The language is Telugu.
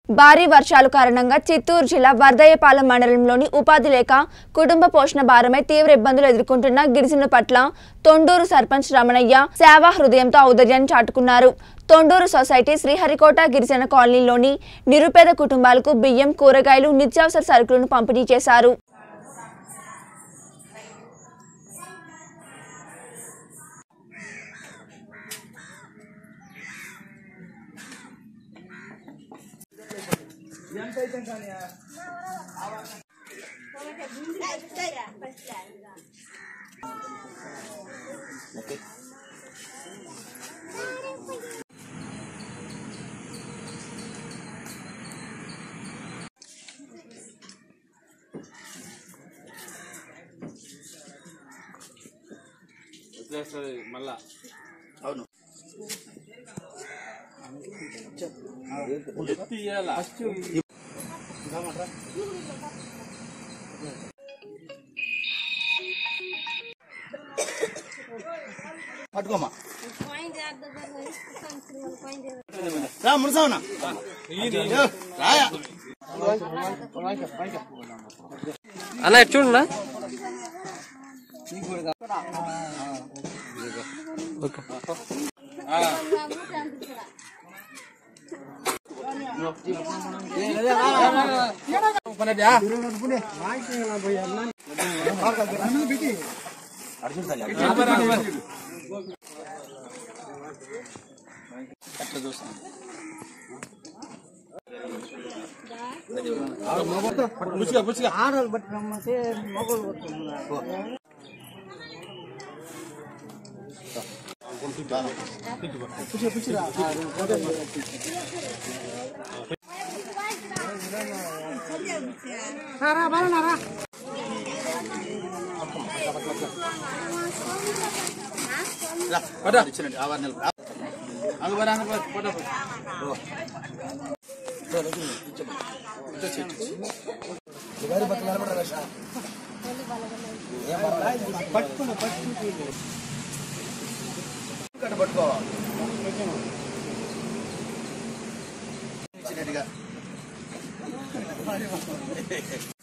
భారీ వర్షాల కారణంగా చిత్తూరు జిల్లా వర్ధయ్యపాలెం మండలంలోని ఉపాధి లేక కుటుంబ పోషణ భారమై తీవ్ర ఇబ్బందులు ఎదుర్కొంటున్న గిరిజనుల పట్ల తొండూరు సర్పంచ్ రమణయ్య సేవా హృదయంతో ఔదర్యాన్ని చాటుకున్నారు తొండూరు సొసైటీ శ్రీహరికోట గిరిజన కాలనీలోని నిరుపేద కుటుంబాలకు బియ్యం కూరగాయలు నిత్యావసర సరుకులను పంపిణీ చేశారు వదిలేస్తుంది మళ్ళా అవును ఎత్తి ఇయ్యాల పట్టుకోమా రా మునసావునా రాయా అన్న ఇటు చూడన్నా పుచ్చుగా పుచ్చుగా ఇచ్చినండి ఆవారు నెలలు అంగు బరా అంగు బరా పడ పట్టుకో ఇచ్చినట్టుగా